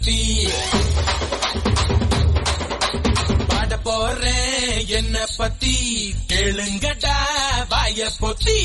கத்தி பாட போறேன் என்ன பத்தி கேளுங்கடா வாய பொத்தி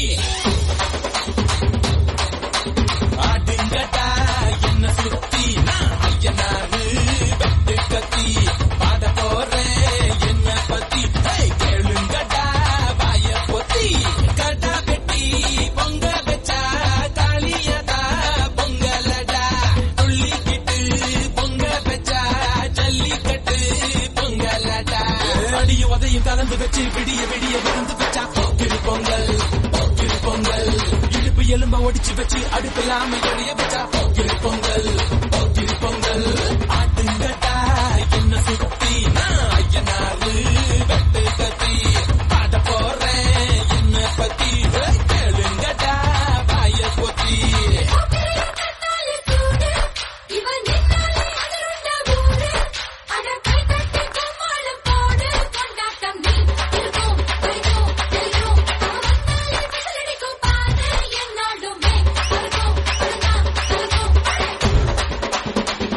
ஆடுங்கடா என்ன சுத்தி நான் ஐயனாரு வெட்டு கத்தி பாட போறேன் என்ன பத்தி ஹேய், கேளுங்கடா வாய பொத்தி கடா வெட்டி பொங்க வச்சா காளியதா பொங்கலடா துள்ளிக்கிட்டு பொங்க வச்சா ஜல்லிக்கட்டு பொங்கலடா அடியும் உதையும் கலந்து வச்சு விடிய விடிய விருந்து வச்சா போக்கிரி பொங்கல் போக்கிரி பொங்கல் இடுப்பு எலும்ப ஒடிச்சு வச்சு அடுப்பில்லாம எளிய வச்சா போக்கிரி பொங்கல் போக்கிரி பொங்கல் ஆட்டுங்கட்டா என்ன சுத்தி நான் ஐயனாரு வெட்டு கத்தி பாட போறேன் என்ன பத்தி ஹேய், கேளுங்கடா வாய பொத்தி இவன் நின்னாலே அதிருண்ட ஊரு அட கை தட்டி கும்மாளம் போடு கொண்டாட்டம் நீ இருக்கும் வைக்கும் தெரியும் அவன் வந்தாலே விசிலடிக்கும் பாரு என்னாலுமே சொல்லும் சொல்லும் சொல்லும்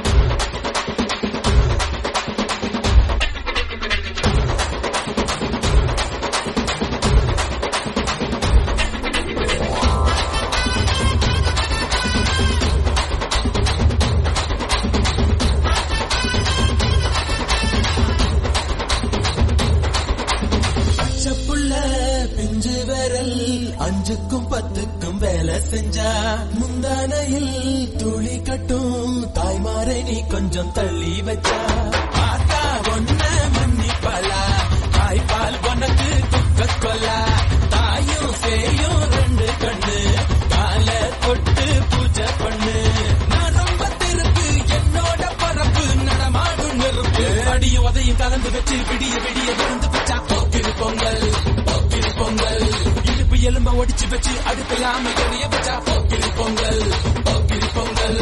பச்சைப்புள்ள பிஞ்சு விரல் அஞ்சுக்கும் பத்துக்கும் வேலை செஞ்சா முந்தானையில் துளி கட்டும் தாய்மாரை நீ கொஞ்சம் தள்ளி வச்சா பார்த்தா ஒன்ன மன்னிப்பலா தாய்ப்பால் உனக்கு குக்க கொல்லா தாயும் சேயும் ரெண்டு கண்ணு கால தொட்டு பூஜை பண்ணு நான் ரொம்ப திருப்பு என்னோட பரப்பு நடமாடும் நெருப்பு அடியும் உதையும் கலந்து வச்சு விடிய விடிய விருந்து வச்சா போக்கிரி பொங்கல் போக்கிரி பொங்கல் இடுப்பு எலும்ப ஒடிச்சு வச்சு அடுப்பில்லாம எரிய வச்சா போக்கிரி பொங்கல் போக்கிரி பொங்கல்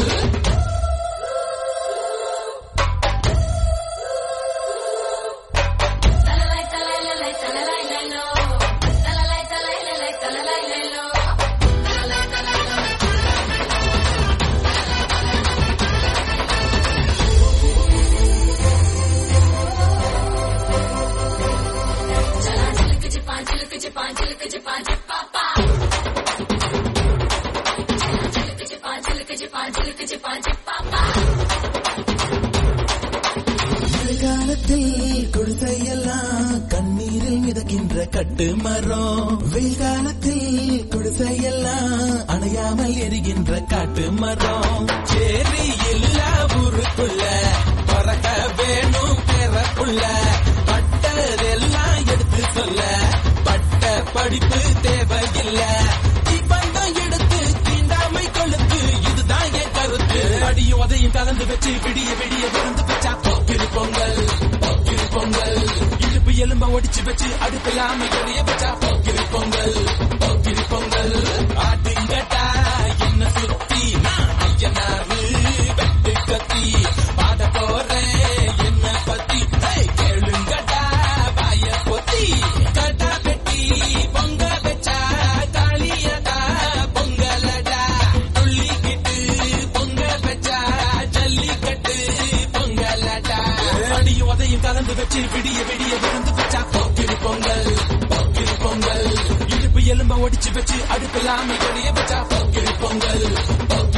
தலலை தலலை தலலை லைலோ தலலை தலலை தலலை லைலோ தலலை தலலை चला चिलक चिपा चिलक चिपा चिलक चिपा चिपा चला चिलक चिपा चिलक चिपा चिलक चिपा चिपा காலத்தில் குடிசையெல்லாம் கண்ணீரில் மிதக்கின்ற கட்டு மரம் வெயில் காலத்தில் குடிசையெல்லாம் அணையாமல் எரிகின்ற காட்டு மரம் சேரி எல்லா ஊருக்குள்ள பறக்க வேணும் பிறப்புள்ள பட்டதெல்லாம் எடுத்து சொல்ல பட்ட படிப்பு தேவையில்லை தீபந்தம் எடுத்து தீண்டாமை கொழுத்து இதுதான் என் கருத்து அடியும் உதையும் கலந்து வச்சு விடிய விடிய விருந்து வச்சா போக்கிரி பொங்கல் போக்கிரி பொங்கல் இடுப்பு எலும்ப ஒடிச்சு வச்சு அடுப்பில்லாம எரிய வச்சா போக்கிரி பொங்கல் போக்கிரி பொங்கல் ஆட்டுங்கட்டா என்ன சுத்தி நான் ஐயனாரு வெட்டு கத்தி பாட போறேன் என்ன பத்தி ஹேய், கேளுங்கடா வாய பொத்தி கடா வெட்டி பொங்க வச்சா காளியதா பொங்கலடா துள்ளிக்கிட்டு பொங்க வச்சா ஜல்லிக்கட்டு பொங்கலடா அடியும் உதையும் கலந்து வச்சு விடிய விடிய விருந்து வச்சா போக்கிரி பொங்கல் போக்கிரி பொங்கல் இடுப்பு எலும்ப ஒடிச்சு வச்சு அடுப்பில்லாம எரிய வச்சா போக்கிரி பொங்கல் போக்கிரி